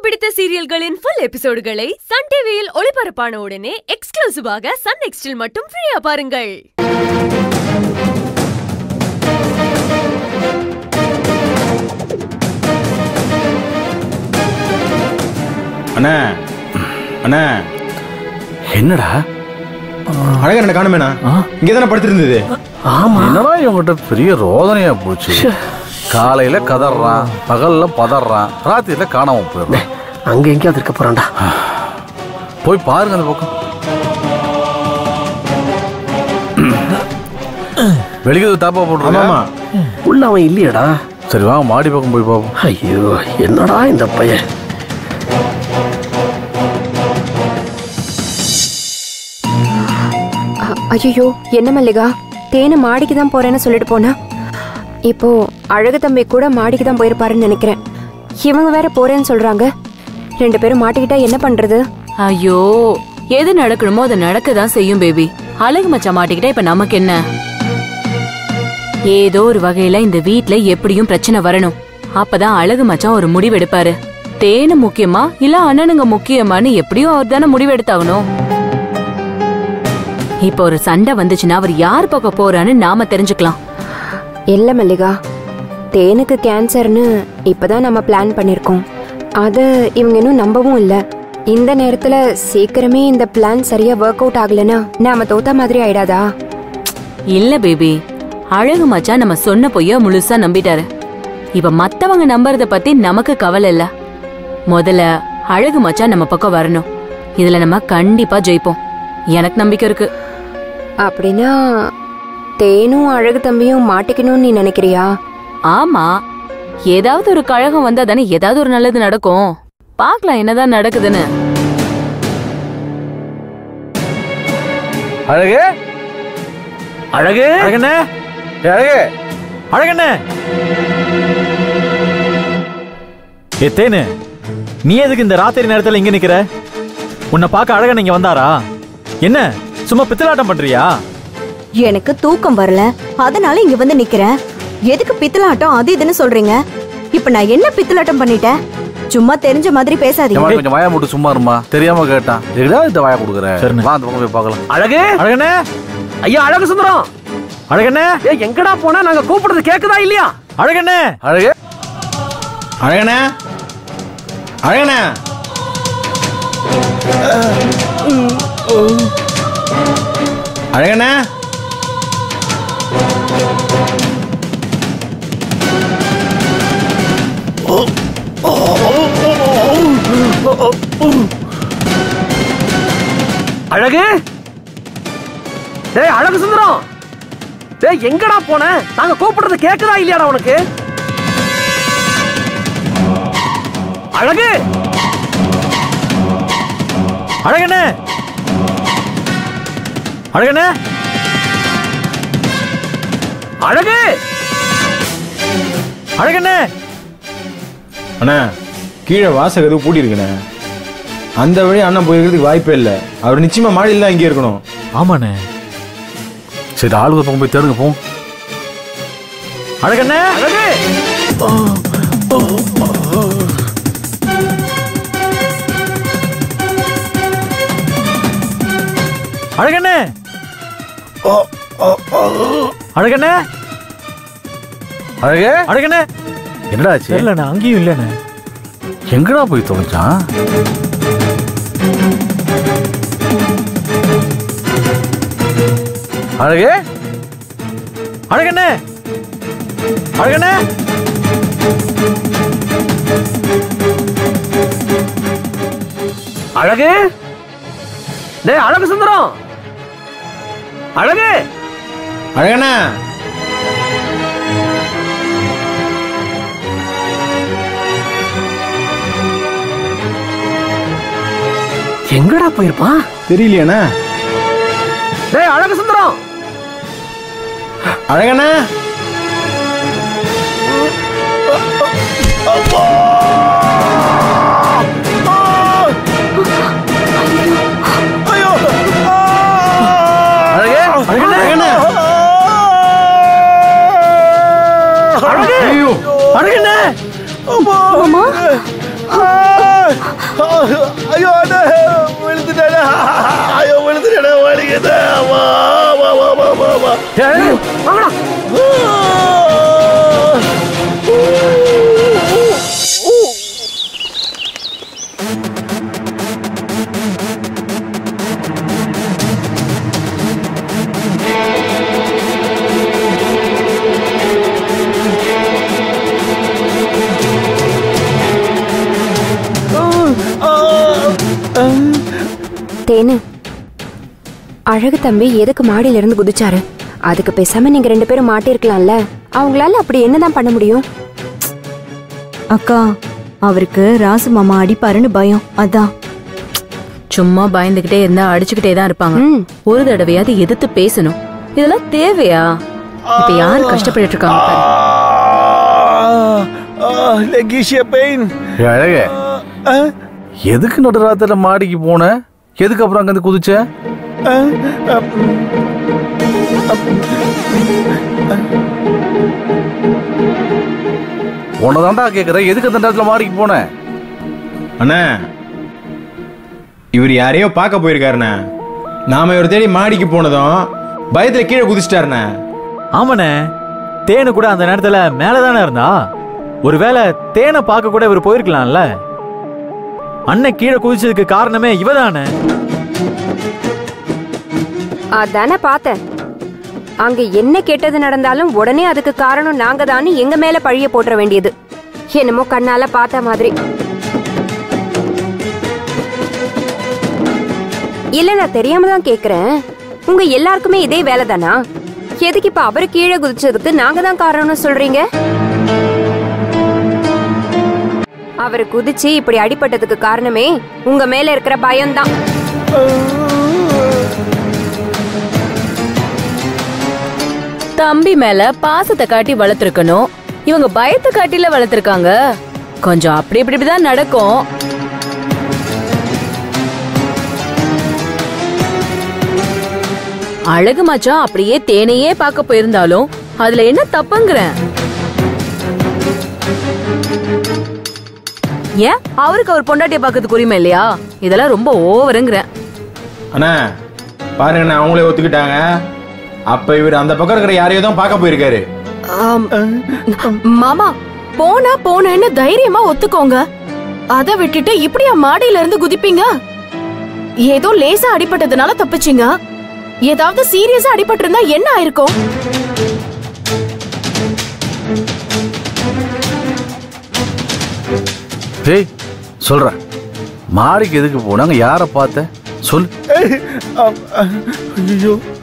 பிடித்த சீரியல்களின் full எபிசோடுகளை Sun டிவியில் ஒளிபரப்பான உடனே எக்ஸ்க்ளூசிவாக சன் நெக்ஸ்டில் மட்டும் ஃப்ரீயா பாருங்கள் அண்ணா அண்ணா என்னடா அழகா என்ன காணுமேண்ணா இங்கே தானே படுத்திருந்தது ஆமா என்னடா இவங்கிட்ட பெரிய ரோதனையா போச்சு காலையில கதறான் பகல்ல பதறான் ராத்திரில காணாம போயிடுறான் அங்க எங்கேயாவது இருக்க போறான்டா போய் பாருங்க அந்த பக்கம் வெளிக்கிறது தாப்பா போட்டுருமா ஆமாமா உள்ள அவன் இல்லையடா சரி வாங்க மாடி பக்கம் போய் பார்ப்போம் ஐயோ என்னடா இந்த பையன் ஐயோ என்ன மல்லிகா தேனு மாடிக்கு தான் போறேன்னு சொல்லிட்டு போனா இப்போ அழகு தம்பி கூட மாடிக்கு தான் போயிருப்பாருன்னு நினைக்கிறேன் இவங்க வேற போறேன்னு சொல்றாங்க ரெண்டு பேரும் மாட்டிக்கிட்டா என்ன பண்றது ஐயோ எது நடக்கணுமோ அது நடக்கதான் செய்யும் பேபி அழகு மச்சான் மாட்டிக்கிட்டா இப்ப நமக்கு என்ன ஏதோ ஒரு வகையில இந்த வீட்ல எப்படியும் பிரச்சனை வரணும் அப்பதான் அழகு மச்சான் ஒரு முடிவெடுப்பாரு தேனு முக்கியமா இல்ல அண்ணனுங்க முக்கியமான்னு எப்படியும் அவர் தானே முடிவெடுத்தாகணும் இப்ப ஒரு சண்டை வந்துச்சுன்னா அவர் யார் பக்கம் போறான்னு நாம தெரிஞ்சுக்கலாம் இல்ல மல்லிகா தேனுக்கு கேன்சர்னு இப்பதான் நம்ம பிளான் பண்ணிருக்கோம் அத இவங்க இன்னும் நம்பவும் இல்ல இந்த நேரத்துல சீக்கிரமே இந்த பிளான் சரியா ஒர்க் அவுட் ஆகலனா நாம தோத்த மாதிரி ஆயிடாதா இல்ல பேபி அழகு மச்சான் நம்ம சொன்ன பொய்ய முழுசா நம்பிட்டாரு இப்ப மத்தவங்க நம்புறத பத்தி நமக்கு கவலை இல்ல முதல்ல அழகு மச்சான் நம்ம பக்கம் வரணும் இதுல நம்ம கண்டிப்பா ஜெயிப்போம் எனக்கு நம்பிக்கை இருக்கு அப்படின்னா தேனும் அழகு தம்பியும் மாட்டிக்கணும்னு நீ நினைக்கிறியா ஆமா ஏதாவது ஒரு கழகம் வந்தா தானே ஏதாவது ஒரு நல்லது நடக்கும் பார்க்கலாம் என்னதான் நடக்குதுன்னு அழகு அழகு அழகண்ணே அழகு அழகண்ணே ஏ தேனு நீ எதுக்கு இந்த ராத்திரி நேரத்துல இங்க நிக்கிற உன்னை பார்க்க அழகன் இங்க வந்தாரா என்ன சும்மா பித்தலாட்டம் பண்றியா எனக்கு தூக்கம் வரல அதனால இங்க வந்து நிக்கிறேன் எதுக்கு பித்தலாட்டம் அது இதுன்னு சொல்றீங்க இப்ப நான் என்ன பித்தலாட்டம் பண்ணிட்டேன் சும்மா தெரிஞ்ச மாதிரி பேசாதீங்க ஏம்மா, கொஞ்சம் வாயா மூட்டு சும்மா இருமா தெரியாம கேட்டான் எதாவது இந்த வாயா கொடுக்குற சரிண்ணே. வா அந்த பக்கம் போய் பார்க்கலாம் அழகு அழகண்ணே ஐயா அழகு சுந்தரம் அழகண்ணே ஏய் எங்கடா போனா நாங்க கூப்பிடுறது கேக்குதா இல்லையா அழகண்ணே அழகு அழகண்ணா அழகண்ணா அழகண்ணா அழகு டேய் அழகு சுந்தரம் டேய் எங்கடா போன நாங்க கூப்பிடுறது கேக்குதா இல்லையாடா உனக்கு அழகு அழகண்ணே அழகண்ணே அழகு அழகண்ணே அண்ணா கீழே வாசகது பூட்டி இருக்குண்ணே அந்த வழி அண்ணன் போயிருக்கிறதுக்கு வாய்ப்பே இல்லை அவர் நிச்சயமா மாடியில் தான் இங்கே இருக்கணும் ஆமாண்ணே சரி ஆளுக பக்கம் போய் தேடுங்க போ அழகண்ணே அழகு அழகண்ணே அழகண்ணே அழகு அழகண்ணே என்னடா ஆச்சு தெரியலண்ணே அங்கேயும் இல்லைண்ணே எங்கடா போய் தொலைச்சான் அழகு அழகண்ணே அழகண்ணே அழகு டேய் அழகு சுந்தரம் அழகு அழகண்ணா எங்கடா போயிருப்பான் தெரியலையாண்ணா டேய் அழகு சுந்தரம் அழகண்ணா அழகு அழகண்ணா அழகு ஐயோ அழகண்ணே மாமா ஐயோ அண்ணா விழுந்துட்டேன் ஐயோ விழுந்துட்டேன் வலிக்குது வா வா வா வா வா வா வாங்கடா தேனு அழகு தம்பி எதுக்கு மாடியில இருந்து குதிச்சாரு அதுக்கு பேசாம நீங்க ரெண்டு பேரும் மாட்டிருக்கலாம்ல அவங்களால அப்படி என்னதான் பண்ண முடியும் அக்கா அவருக்கு ராசு மாமா அடிப்பாருன்னு பயம் அதான் சும்மா பயந்துகிட்டே இருந்தா அடிச்சுக்கிட்டே தான் இருப்பாங்க ம். ஒரு தடவையாவது எதிர்த்து பேசணும் இதெல்லாம் தேவையா இப்ப யாரு கஷ்டப்பட்டு இருக்காங்க பாரு. லெகிஷிய பெயின் அழக எதுக்கு நடுராத்திரில மாடிக்கு போன எதுக்கு அப்புறம் அங்கிருந்து குதிச்ச உன்னதாண்டா கேக்குறேன் எதுக்கு அந்த நேரத்துல மாடிக்கு போன அண்ணா இவர் யாரையோ பார்க்க போயிருக்காருண்ணே நாம இவர் தேடி மாடிக்கு போனதும் பயத்துல கீழே குதிச்சிட்டாருண்ணே ஆமாண்ணே தேனு கூட அந்த நேரத்துல மேலதானே இருந்தா ஒருவேளை தேனை பார்க்க கூட இவர் போயிருக்கலாம்ல அண்ணன் கீழே குதிச்சதுக்கு காரணமே இவதானே அதானே பார்த்தேன் அங்க என்ன கெட்டது நடந்தாலும் உடனே அதுக்கு காரணம் நாங்க தான் எங்க மேல பழிய போட்டுற வேண்டியது என்னமோ கண்ணால பார்த்த மாதிரி இல்ல நான் தெரியாம தான் கேக்குறேன் உங்க எல்லாருக்குமே இதே வேலை தானா எதுக்கு இப்ப அவரு கீழே குதிச்சதுக்கு நாங்க தான் காரணம்னு சொல்றீங்க அவரு குதிச்சு இப்படி அடிபட்டதுக்கு காரணமே உங்க மேல இருக்கிற பயம்தான் தம்பி மேல பாசத்தை காட்டி வளர்த்துருக்கணும் இவங்க பயத்தை காட்டில வளர்த்துருக்காங்க கொஞ்சம் அப்படி இப்படி இப்படிதான் நடக்கும் அழகு மச்சான் அப்படியே தேனையே பார்க்க போயிருந்தாலும் அதுல என்ன தப்புங்கிறேன் ஏன் அவருக்கு அவர் பொண்டாட்டிய பார்க்கறதுக்கு உரிமை இல்லையா இதெல்லாம் ரொம்ப ஓவருங்கிறேன் அண்ணா பாருங்கண்ணா அவங்களே ஒத்துக்கிட்டாங்க அப்ப இவர் அந்த பக்கம் இருக்கிற யாரையோ தான் பார்க்க போயிருக்காரு ஆம். மாமா போனா போனேன்னு தைரியமா ஒத்துக்கோங்க அத விட்டுட்டு இப்படியா மாடியில இருந்து குதிப்பீங்க ஏதோ லேசா அடிபட்டதுனால தப்பிச்சீங்க ஏதாவது சீரியஸா அடிபட்டிருந்தா என்ன ஆயிருக்கும் டேய் சொல்றேன் மாடிக்கு எதுக்கு போனாங்க யாரை பார்த்த சொல்லு ஐயோ